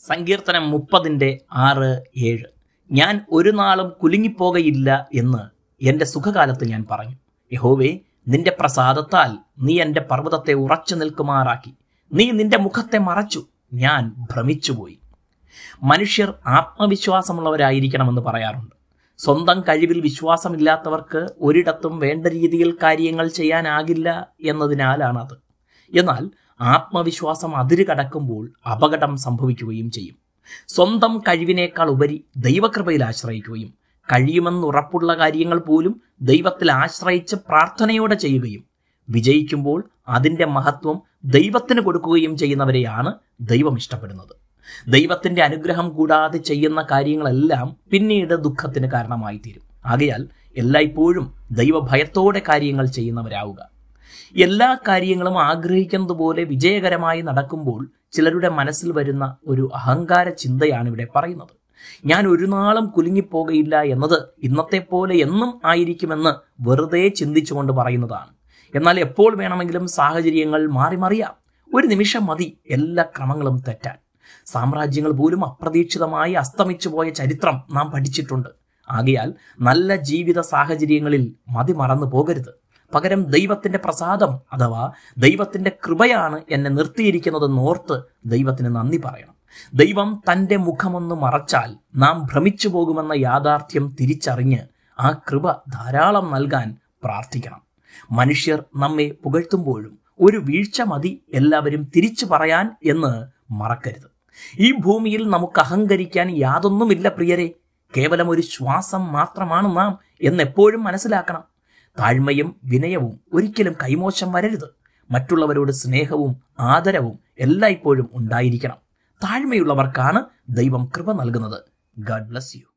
സങ്കീർത്തനം മുപ്പതിൻ്റെ ആറ് ഏഴ് ഞാൻ ഒരു നാളും കുലുങ്ങിപ്പോകയില്ല എന്ന് എൻ്റെ സുഖകാലത്ത് ഞാൻ പറഞ്ഞു യഹോവേ നിന്റെ പ്രസാദത്താൽ നീ എൻ്റെ പർവ്വതത്തെ ഉറച്ചു നിൽക്കുമാറാക്കി നീ നിന്റെ മുഖത്തെ മറച്ചു ഞാൻ ഭ്രമിച്ചുപോയി മനുഷ്യർ ആത്മവിശ്വാസമുള്ളവരായിരിക്കണമെന്ന് പറയാറുണ്ട് സ്വന്തം കഴിവിൽ വിശ്വാസമില്ലാത്തവർക്ക് ഒരിടത്തും വേണ്ട രീതിയിൽ കാര്യങ്ങൾ ചെയ്യാനാകില്ല എന്നതിനാലാണത് എന്നാൽ ആത്മവിശ്വാസം അതിര് കടക്കുമ്പോൾ അപകടം സംഭവിക്കുകയും ചെയ്യും സ്വന്തം കഴിവിനേക്കാൾ ഉപരി ദൈവകൃപയിൽ ആശ്രയിക്കുകയും കഴിയുമെന്നുറപ്പുള്ള കാര്യങ്ങൾ പോലും ദൈവത്തിൽ ആശ്രയിച്ച് പ്രാർത്ഥനയോടെ ചെയ്യുകയും വിജയിക്കുമ്പോൾ അതിൻ്റെ മഹത്വം ദൈവത്തിന് കൊടുക്കുകയും ചെയ്യുന്നവരെയാണ് ദൈവം ഇഷ്ടപ്പെടുന്നത് ദൈവത്തിന്റെ അനുഗ്രഹം കൂടാതെ ചെയ്യുന്ന കാര്യങ്ങളെല്ലാം പിന്നീട് ദുഃഖത്തിന് കാരണമായി തീരും ആകയാൽ എല്ലായ്പ്പോഴും ദൈവഭയത്തോടെ കാര്യങ്ങൾ ചെയ്യുന്നവരാവുക എല്ലാ കാര്യങ്ങളും ആഗ്രഹിക്കുന്നത് പോലെ വിജയകരമായി നടക്കുമ്പോൾ ചിലരുടെ മനസ്സിൽ വരുന്ന ഒരു അഹങ്കാര ചിന്തയാണ് ഇവിടെ പറയുന്നത് ഞാൻ ഒരു നാളും കുലുങ്ങിപ്പോകയില്ല എന്നത് ഇന്നത്തെ പോലെ എന്നും ആയിരിക്കുമെന്ന് വെറുതെ ചിന്തിച്ചുകൊണ്ട് പറയുന്നതാണ് എന്നാൽ എപ്പോൾ വേണമെങ്കിലും സാഹചര്യങ്ങൾ മാറി മറിയാം ഒരു നിമിഷം മതി എല്ലാ ക്രമങ്ങളും തെറ്റാൻ സാമ്രാജ്യങ്ങൾ പോലും അപ്രതീക്ഷിതമായി അസ്തമിച്ചു പോയ ചരിത്രം നാം പഠിച്ചിട്ടുണ്ട് ആകയാൽ നല്ല ജീവിത സാഹചര്യങ്ങളിൽ മതി മറന്നു പോകരുത് പകരം ദൈവത്തിന്റെ പ്രസാദം അഥവാ ദൈവത്തിന്റെ കൃപയാണ് എന്നെ നിർത്തിയിരിക്കുന്നതെന്ന് ഓർത്ത് ദൈവത്തിന് നന്ദി പറയണം ദൈവം തന്റെ മുഖമൊന്ന് മറച്ചാൽ നാം ഭ്രമിച്ചു പോകുമെന്ന യാഥാർത്ഥ്യം തിരിച്ചറിഞ്ഞ് ആ കൃപ ധാരാളം നൽകാൻ പ്രാർത്ഥിക്കണം മനുഷ്യർ നമ്മെ പുകഴ്ത്തുമ്പോഴും ഒരു വീഴ്ച മതി എല്ലാവരും തിരിച്ചു പറയാൻ എന്ന് മറക്കരുത് ഈ ഭൂമിയിൽ നമുക്ക് അഹങ്കരിക്കാൻ യാതൊന്നുമില്ല പ്രിയരെ കേവലം ഒരു ശ്വാസം മാത്രമാണ് നാം എന്നെപ്പോഴും മനസ്സിലാക്കണം താഴ്മയും വിനയവും ഒരിക്കലും കൈമോശം വരരുത് മറ്റുള്ളവരോട് സ്നേഹവും ആദരവും എല്ലായ്പ്പോഴും ഉണ്ടായിരിക്കണം താഴ്മയുള്ളവർക്കാണ് ദൈവം കൃപ നൽകുന്നത് ഗാഡ് ബ്ലസ് യു